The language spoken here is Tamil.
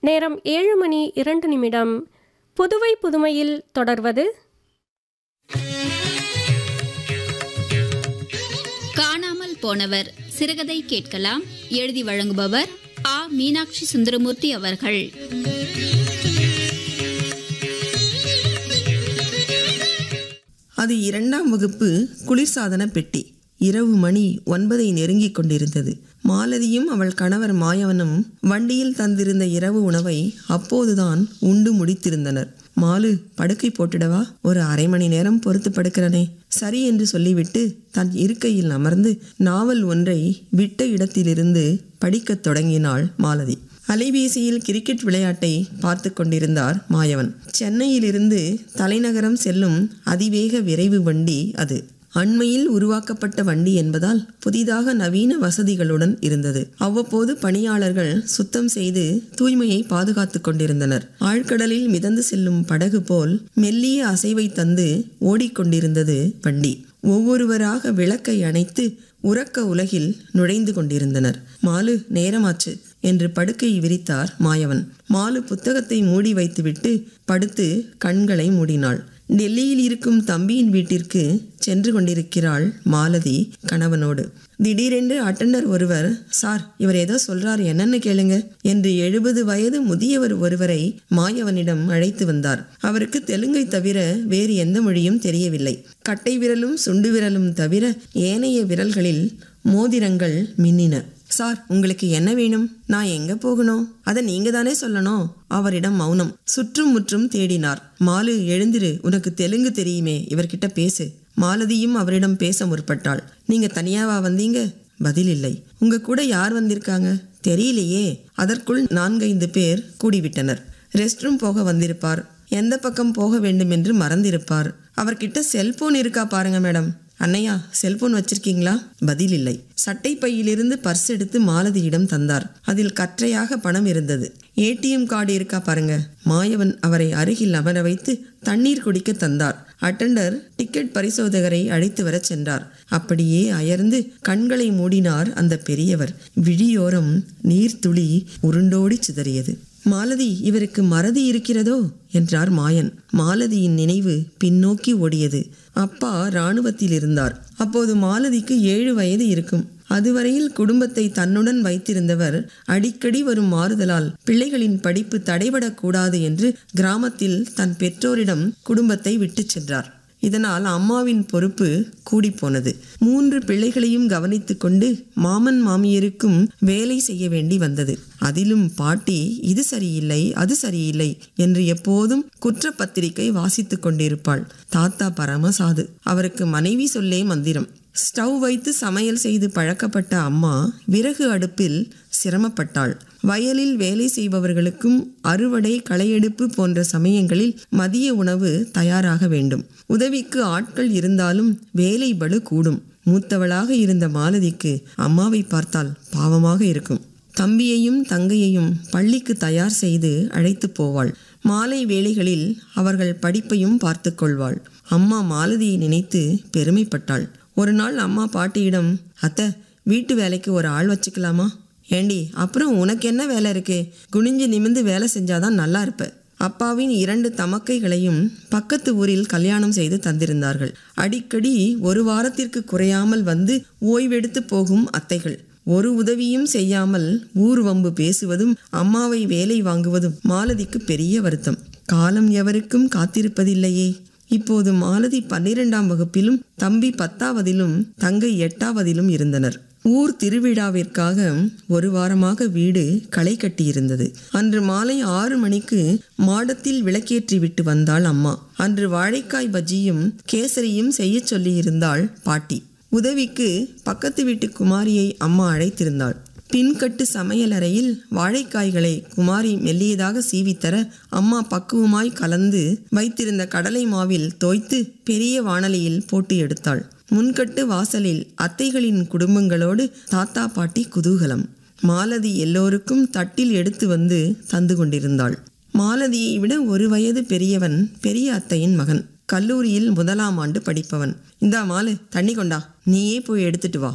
நேரம் ஏழு மணி இரண்டு நிமிடம் புதுவை புதுமையில் தொடர்வது காணாமல் போனவர் சிறுகதை கேட்கலாம் எழுதி வழங்குபவர் ஆ மீனாட்சி சுந்தரமூர்த்தி அவர்கள் அது இரண்டாம் வகுப்பு குளிர்சாதன பெட்டி இரவு மணி ஒன்பதை நெருங்கிக் கொண்டிருந்தது மாலதியும் அவள் கணவர் மாயவனும் வண்டியில் தந்திருந்த இரவு உணவை அப்போதுதான் உண்டு முடித்திருந்தனர் மாலு படுக்கை போட்டுடவா ஒரு அரை மணி நேரம் பொறுத்து படுக்கிறனே சரி என்று சொல்லிவிட்டு தன் இருக்கையில் அமர்ந்து நாவல் ஒன்றை விட்ட இடத்திலிருந்து படிக்கத் தொடங்கினாள் மாலதி அலைபேசியில் கிரிக்கெட் விளையாட்டை பார்த்து கொண்டிருந்தார் மாயவன் சென்னையிலிருந்து தலைநகரம் செல்லும் அதிவேக விரைவு வண்டி அது அண்மையில் உருவாக்கப்பட்ட வண்டி என்பதால் புதிதாக நவீன வசதிகளுடன் இருந்தது அவ்வப்போது பணியாளர்கள் சுத்தம் செய்து தூய்மையை பாதுகாத்து கொண்டிருந்தனர் ஆழ்கடலில் மிதந்து செல்லும் படகு போல் மெல்லிய அசைவை தந்து ஓடிக்கொண்டிருந்தது வண்டி ஒவ்வொருவராக விளக்கை அணைத்து உறக்க உலகில் நுழைந்து கொண்டிருந்தனர் மாலு நேரமாச்சு என்று படுக்கையை விரித்தார் மாயவன் மாலு புத்தகத்தை மூடி வைத்துவிட்டு படுத்து கண்களை மூடினாள் டெல்லியில் இருக்கும் தம்பியின் வீட்டிற்கு சென்று கொண்டிருக்கிறாள் மாலதி கணவனோடு திடீரென்று அட்டண்டர் ஒருவர் சார் இவர் ஏதோ சொல்றார் என்னன்னு கேளுங்க என்று எழுபது வயது முதியவர் ஒருவரை மாயவனிடம் அழைத்து வந்தார் அவருக்கு தெலுங்கை தவிர வேறு எந்த மொழியும் தெரியவில்லை கட்டை விரலும் சுண்டு விரலும் தவிர ஏனைய விரல்களில் மோதிரங்கள் மின்னின சார் உங்களுக்கு என்ன வேணும் நான் எங்க போகணும் அதை நீங்க தானே சொல்லணும் அவரிடம் மௌனம் சுற்றும் முற்றும் தேடினார் மாலு எழுந்திரு உனக்கு தெலுங்கு தெரியுமே இவர்கிட்ட பேசு மாலதியும் அவரிடம் பேச முற்பட்டாள் நீங்க தனியாவா வந்தீங்க பதில் இல்லை உங்க கூட யார் வந்திருக்காங்க தெரியலையே அதற்குள் நான்கைந்து பேர் கூடிவிட்டனர் ரெஸ்ட் ரூம் போக வந்திருப்பார் எந்த பக்கம் போக வேண்டும் என்று மறந்திருப்பார் அவர்கிட்ட செல்போன் இருக்கா பாருங்க மேடம் அண்ணையா செல்போன் வச்சிருக்கீங்களா பதில் இல்லை சட்டை பையிலிருந்து பர்ஸ் எடுத்து மாலதியிடம் தந்தார் அதில் கற்றையாக பணம் இருந்தது ஏடிஎம் கார்டு இருக்கா பாருங்க மாயவன் அவரை அருகில் அமர வைத்து தண்ணீர் குடிக்க தந்தார் அட்டண்டர் டிக்கெட் பரிசோதகரை அழைத்து வரச் சென்றார் அப்படியே அயர்ந்து கண்களை மூடினார் அந்த பெரியவர் விழியோரம் நீர்த்துளி உருண்டோடி சிதறியது மாலதி இவருக்கு மறதி இருக்கிறதோ என்றார் மாயன் மாலதியின் நினைவு பின்னோக்கி ஓடியது அப்பா இராணுவத்தில் இருந்தார் அப்போது மாலதிக்கு ஏழு வயது இருக்கும் அதுவரையில் குடும்பத்தை தன்னுடன் வைத்திருந்தவர் அடிக்கடி வரும் மாறுதலால் பிள்ளைகளின் படிப்பு தடைபடக்கூடாது என்று கிராமத்தில் தன் பெற்றோரிடம் குடும்பத்தை விட்டுச் சென்றார் இதனால் அம்மாவின் பொறுப்பு கூடிப்போனது மூன்று பிள்ளைகளையும் கவனித்து கொண்டு மாமன் மாமியருக்கும் வேலை செய்ய வேண்டி வந்தது அதிலும் பாட்டி இது சரியில்லை அது சரியில்லை என்று எப்போதும் குற்றப்பத்திரிகை வாசித்துக் கொண்டிருப்பாள் தாத்தா பரமசாது அவருக்கு மனைவி சொல்லே மந்திரம் ஸ்டவ் வைத்து சமையல் செய்து பழக்கப்பட்ட அம்மா விறகு அடுப்பில் சிரமப்பட்டாள் வயலில் வேலை செய்பவர்களுக்கும் அறுவடை களையெடுப்பு போன்ற சமயங்களில் மதிய உணவு தயாராக வேண்டும் உதவிக்கு ஆட்கள் இருந்தாலும் வேலை பளு கூடும் மூத்தவளாக இருந்த மாலதிக்கு அம்மாவை பார்த்தால் பாவமாக இருக்கும் தம்பியையும் தங்கையையும் பள்ளிக்கு தயார் செய்து அழைத்து போவாள் மாலை வேளைகளில் அவர்கள் படிப்பையும் பார்த்து கொள்வாள் அம்மா மாலதியை நினைத்து பெருமைப்பட்டாள் ஒரு நாள் அம்மா பாட்டியிடம் அத்தை வீட்டு வேலைக்கு ஒரு ஆள் வச்சுக்கலாமா ஏண்டி அப்புறம் உனக்கு என்ன வேலை இருக்கு குனிஞ்சு நிமிந்து வேலை செஞ்சாதான் நல்லா இருப்ப அப்பாவின் இரண்டு தமக்கைகளையும் பக்கத்து ஊரில் கல்யாணம் செய்து தந்திருந்தார்கள் அடிக்கடி ஒரு வாரத்திற்கு குறையாமல் வந்து ஓய்வெடுத்து போகும் அத்தைகள் ஒரு உதவியும் செய்யாமல் ஊர் வம்பு பேசுவதும் அம்மாவை வேலை வாங்குவதும் மாலதிக்கு பெரிய வருத்தம் காலம் எவருக்கும் காத்திருப்பதில்லையே இப்போது மாலதி பன்னிரெண்டாம் வகுப்பிலும் தம்பி பத்தாவதிலும் தங்கை எட்டாவதிலும் இருந்தனர் ஊர் திருவிழாவிற்காக ஒரு வாரமாக வீடு களை கட்டியிருந்தது அன்று மாலை ஆறு மணிக்கு மாடத்தில் விளக்கேற்றி விட்டு வந்தாள் அம்மா அன்று வாழைக்காய் பஜ்ஜியும் கேசரியும் செய்யச் சொல்லியிருந்தாள் பாட்டி உதவிக்கு பக்கத்து வீட்டு குமாரியை அம்மா அழைத்திருந்தாள் பின்கட்டு சமையலறையில் வாழைக்காய்களை குமாரி மெல்லியதாக சீவித்தர அம்மா பக்குவமாய் கலந்து வைத்திருந்த கடலை மாவில் தோய்த்து பெரிய வாணலியில் போட்டு எடுத்தாள் முன்கட்டு வாசலில் அத்தைகளின் குடும்பங்களோடு தாத்தா பாட்டி குதூகலம் மாலதி எல்லோருக்கும் தட்டில் எடுத்து வந்து தந்து கொண்டிருந்தாள் மாலதியை விட ஒரு வயது பெரியவன் பெரிய அத்தையின் மகன் கல்லூரியில் முதலாம் ஆண்டு படிப்பவன் இந்தா மாலு தண்ணி கொண்டா நீயே போய் எடுத்துட்டு வா